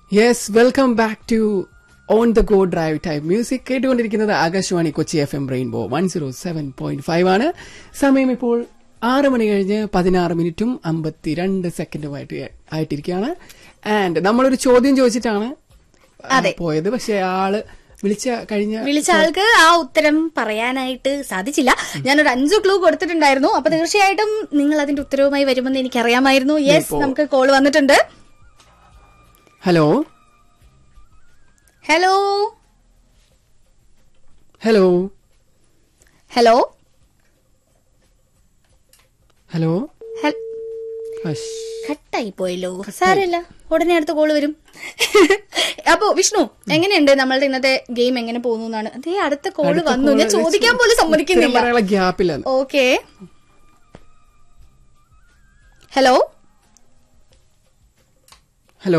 Yes welcome back to on the go drive time music കേട്ടുകൊണ്ടിരിക്കുന്നത് Akashvani Kochi F M rainbow one zero seven point five ആണ് സമയം ഇപ്പോൾ ആറ് മണി കഴിഞ്ഞ് പതിനാറ് മിനിറ്റും അമ്പത്തിരണ്ട് സെക്കൻഡുമായിട്ട് ആയിട്ടിരിക്കുകയാണ് ആൻഡ് നമ്മളൊരു ചോദ്യം ചോദിച്ചിട്ടാണ് ആ, അതെ. പോയത് പക്ഷെ ആള് വിളിച്ച കഴിഞ്ഞ വിളിച്ച ആൾക്ക് ആ ഉത്തരം പറയാനായിട്ട് സാധിച്ചില്ല ഞാനൊരു അഞ്ചു ക്ലൂ കൊടുത്തിട്ടുണ്ടായിരുന്നു അപ്പൊ തീർച്ചയായിട്ടും നിങ്ങൾ അതിന്റെ ഉത്തരവുമായി വരുമെന്ന് എനിക്ക് അറിയാമായിരുന്നു യെസ് ഇപ്പോ- നമുക്ക് കോൾ വന്നിട്ടുണ്ട് hello hello hello hello hello ഹൽ- ഹഷ്. കട്ടായി പോയല്ലോ സാരമില്ല ഉടനെ അടുത്ത കോള് വരും അപ്പോ വിഷ്ണു എങ്ങനെയുണ്ട് നമ്മളുടെ ഇന്നത്തെ ഗെയിം എങ്ങനെ പോകുന്നു എന്നാണ് അതേ അടുത്ത കോള് അടുത്ത വന്നു ഞാൻ call ചോദിക്കാൻ പോലും ഉത്തരം സമ്മതിക്കുന്നില്ല പറയാനുള്ള ഗ്യാപ്പില്ല ഓക്കെ ഹലോ ഹലോ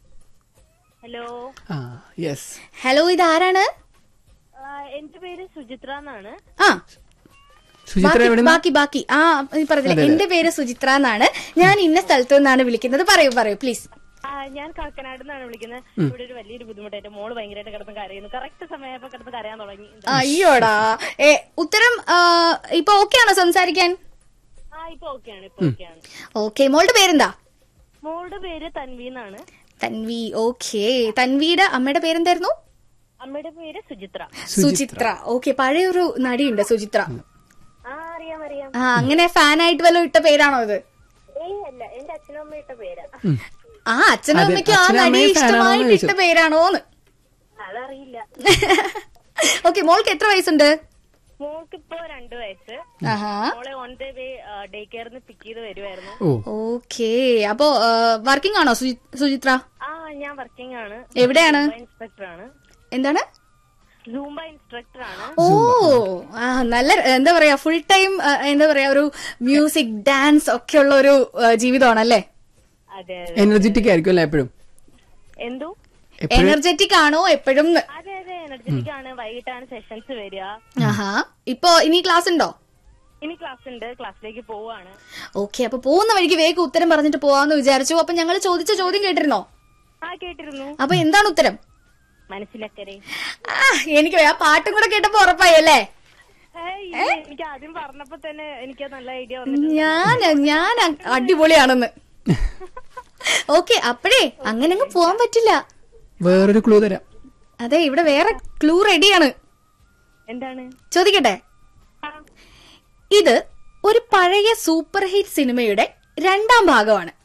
ഹലോ ആ യെസ് ഹലോ ഇത് ആരാണ് ആ, എന്റെ പേര് സുചിത്ര എന്നാണ് ആ സുചിത്ര ബാക്കി- എവിടെ ബാക്കി ബാക്കി ആ ഈ പറഞ്ഞില്ലേ എന്റെ പേര് സുചിത്ര എന്നാണ് ഞാൻ ഇന്ന സ്ഥലത്ത് നിന്നാണ് വിളിക്കുന്നത് പറയൂ പറയൂ പ്ലീസ് ആ, ഞാൻ കാക്കനാട് നിന്നാണ് വിളിക്കുന്നത് ഇവിടെ ഒരു വലിയൊരു ബുദ്ധിമുട്ട് എന്റെ മോള് ഭയങ്കരമായിട്ട് കിടന്ന് കരയുന്നു കറക്റ്റ് സമയപ്പോ കിടന്ന് കരയാൻ തുടങ്ങി അയ്യോടാ ഏ ഉത്തരം ആ, ഇപ്പൊ ഓക്കെ ആണോ സംസാരിക്കാൻ ആ ഇപ്പൊ ഓക്കെയാണ് ഇപ്പൊ ഓക്കെയാണ് ഓക്കെ മോളുടെ പേരെന്താ മോളുടെ പേര് തൻവി എന്നാണ് തൻവി ഓക്കെ തൻവിയുടെ അമ്മയുടെ പേരെന്തായിരുന്നു അമ്മയുടെ പേര് സുചിത്ര സുചിത്ര ഓക്കെ പഴയൊരു നടിയുണ്ട് സുചിത്ര ആ അറിയാം അറിയാം ആ അങ്ങനെ ഫാനായിട്ട് വല്ലതും ഇട്ട പേരാണോ ഇത് ഏയ് അല്ല എന്റെ അച്ഛനും അമ്മ ഇട്ട പേരാ ആ അച്ഛനും അതെ, അമ്മയ്ക്കും ആ അച്ഛനും നടി അമ്മയും fan ആണോന്ന് ഇഷ്ടമായിട്ട് ഇട്ട ചോദിച്ചു. പേരാണോന്ന് അതറിയില്ല ഓക്കെ മോൾക്ക് എത്ര വയസ്സുണ്ട് മോൾക്ക് ഇപ്പൊ രണ്ടു വയസ്സ് ആഹാ മോളെ ഓൺ ദ വേ ഡേ കെയറിന്ന് പിക്ക് ചെയ്ത് വരുമായിരുന്നു ഓ ഓക്കെ അപ്പോ വർക്കിംഗ് ആണോ സുചി- സുചിത്ര ആ ഞാൻ വർക്കിംഗ് ആണ് എവിടെയാണ് ഇൻസ്ട്രക്ടർ ആണ് എന്താണ് സൂംബ ഇൻസ്ട്രക്ടർ ആണ് ഓ ആ നല്ല എന്താ പറയാ ഫുൾ ടൈം എന്താ പറയാ ഒരു മ്യൂസിക് ഡാൻസ് ഒക്കെ ഉള്ള ഒരു ആ, ജീവിതമാണല്ലേ അതെ എനർജറ്റിക് ആയിരിക്കും അല്ലേ എപ്പോഴും എന്തോ എപ്പോഴും എനർജറ്റിക് ആണോ എപ്പോഴും അതെ അതെ എനർജറ്റിക് ആണ് വൈകിട്ടാണ് സെഷൻസ് വരിക ആഹാ ഇപ്പൊ ഇനി ക്ലാസ് ഉണ്ടോ ഇനി ക്ലാസ് ഉണ്ട് ക്ലാസ്സിലേക്ക് പോവാണ് ഓക്കെ അപ്പൊ പോകുന്ന വഴിക്ക് വേഗം ഉത്തരം പറഞ്ഞിട്ട് പോവാന്ന് വിചാരിച്ചു അപ്പൊ ഞങ്ങൾ ചോദിച്ച ചോദ്യം കേട്ടിരുന്നോ ആ കേട്ടിരുന്നു അപ്പൊ എന്താണ് ഉത്തരം മനസ്സിലക്കരെ ആ എനിക്ക് ആ പാട്ടും കൂടെ കേട്ടപ്പോ ഉറപ്പായി അല്ലേ ഏയ്, ഇത് എനിക്ക് ആദ്യം പറഞ്ഞപ്പോ തന്നെ എനിക്ക് നല്ല ഐഡിയ വന്നിട്ട് ഞാൻ ഞാൻ അടിപൊളിയാണെന്ന് ഓക്കെ അപ്പഴേ അങ്ങനെ അങ്ങ് പോവാൻ പറ്റില്ല വേറൊരു ക്ലൂ തരാം അതെ ഇവിടെ വേറെ ക്ലൂ റെഡിയാണ് എന്താണ് ചോദിക്കട്ടെ ആ, ഇത് ഒരു പഴയ സൂപ്പർ ഹിറ്റ് സിനിമയുടെ രണ്ടാം ഭാഗമാണ്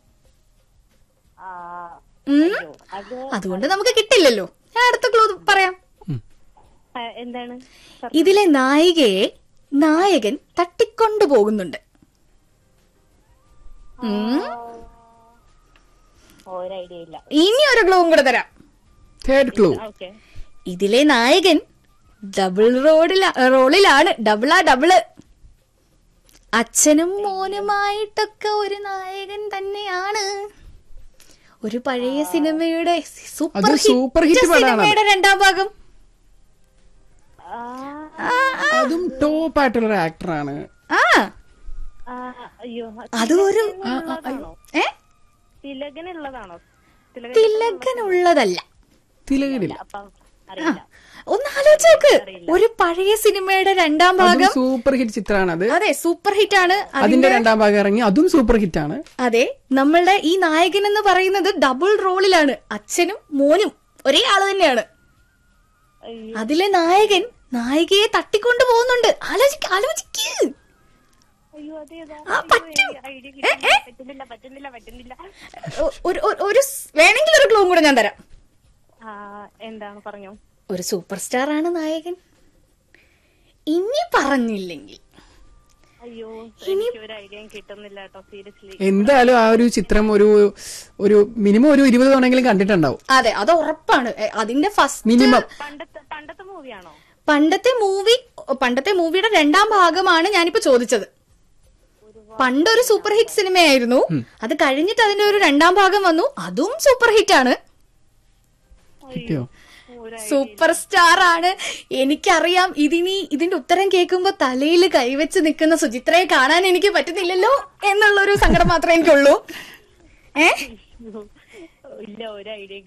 ആ, ഉം. അയ്യോ, അത് അതുകൊണ്ട് നമുക്ക് കിട്ടില്ലല്ലോ ഞാൻ അടുത്ത ക്ലൂ പറയാം ആ, എന്താണ് ഇതിലെ നായികയെ നായകൻ തട്ടിക്കൊണ്ടു പോകുന്നുണ്ട് ഉം. ഒരു ഐഡിയ ഇല്ല ഇനി ഒരു ക്ലൂവും കൂടെ തരാം തേർഡ് ക്ലൂ ഓക്കെ ഇതിലെ നായകൻ ഡബിൾ റോഡിലാ റോളിലാണ് ഡബിളാ ഡബിള് അച്ഛനും മോനുമായിട്ടൊക്കെ ഒരു നായകൻ തന്നെയാണ് ഒരു പഴയ സിനിമയുടെ സൂപ്പർ അത് super hit ഹിറ്റ് പടാണ്. സിനിമയുടെ രണ്ടാം ഭാഗം അതും ടോപ്പ് ആയിട്ടുള്ള ഒരു ആക്ടറാണ് ആ അയ്യോ അതും ഒരു തിലകനുള്ളതാണോ ഏ തിലകനുള്ളതാണോ തിലകൻ തിലകനുള്ളതല്ല തിലകനില്ല അപ്പം അറിയില്ല ഒന്ന് ആലോചിച്ച് നോക്ക് ഒരു പഴയ സിനിമയുടെ രണ്ടാം അതും ഭാഗം സൂപ്പർ ഹിറ്റ് ചിത്രമാണ് അത് അതെ സൂപ്പർ ഹിറ്റ് ആണ് അതിന്റെ രണ്ടാം ഭാഗം ഇറങ്ങി അതും സൂപ്പർ ഹിറ്റ് ആണ് അതെ നമ്മളുടെ ഈ നായകൻ എന്ന് പറയുന്നത് ഡബിൾ റോളിലാണ് അച്ഛനും മോനും ഒരേ ആള് തന്നെയാണ് അയ്യോ. അതിലെ നായകൻ നായികയെ തട്ടിക്കൊണ്ടു പോകുന്നുണ്ട് ആലോചിക്ക ആലോചിക്ക് അയ്യോ അതേതാ ആ, പറ്റും. ഐഡിയ കിട്ടുന്നില്ല പറ്റുന്നില്ല പറ്റുന്നില്ല പറ്റുന്നില്ല ഒ- ഒരു ഒരു- ഒരു സ്- വേണമെങ്കിൽ ഒരു ക്ലൂ കൂടെ ഞാൻ തരാം ആ എന്താണ് പറഞ്ഞോ ഒരു സൂപ്പർ സ്റ്റാർ ആണ് നായകൻ ഇനി പറഞ്ഞില്ലെങ്കിൽ അയ്യോ എനിക്ക് ഒരു ഐഡിയയും കിട്ടുന്നില്ല കേട്ടോ സീരിയസ്ലി എന്തായാലും ആ ഒരു ചിത്രം ഒരു ഒരു മിനിമം ഒരു ഇരുപത് തവണയെങ്കിലും കണ്ടിട്ടുണ്ടാവും അതെ അത് ഉറപ്പാണ് എ, അതിന്റെ ഫസ്റ്റ് മിനിമം പണ്ടത്തെ പണ്ടത്തെ മൂവിയാണോ പണ്ടത്തെ മൂവി പണ്ടത്തെ മൂവിയുടെ രണ്ടാം ഭാഗമാണ് ഞാനിപ്പോ ചോദിച്ചത് പണ്ടൊരു സൂപ്പർ ഹിറ്റ് സിനിമയായിരുന്നു അത് കഴിഞ്ഞിട്ട് അതിന്റെ ഒരു രണ്ടാം ഭാഗം വന്നു അതും സൂപ്പർ ഹിറ്റ് ആണ് കിട്ടിയോ സൂപ്പർ സ്റ്റാർ ആണ് എനിക്കറിയാം ഇതിനി ഇതിന്റെ ഉത്തരം കേൾക്കുമ്പോ തലയിൽ കൈവച്ച് നിൽക്കുന്ന സുചിത്രയെ കാണാൻ എനിക്ക് പറ്റുന്നില്ലല്ലോ എന്നുള്ളൊരു സങ്കടം മാത്രമേ എനിക്കുള്ളൂ ഏ ഇല്ല ഒരു ഐഡിയ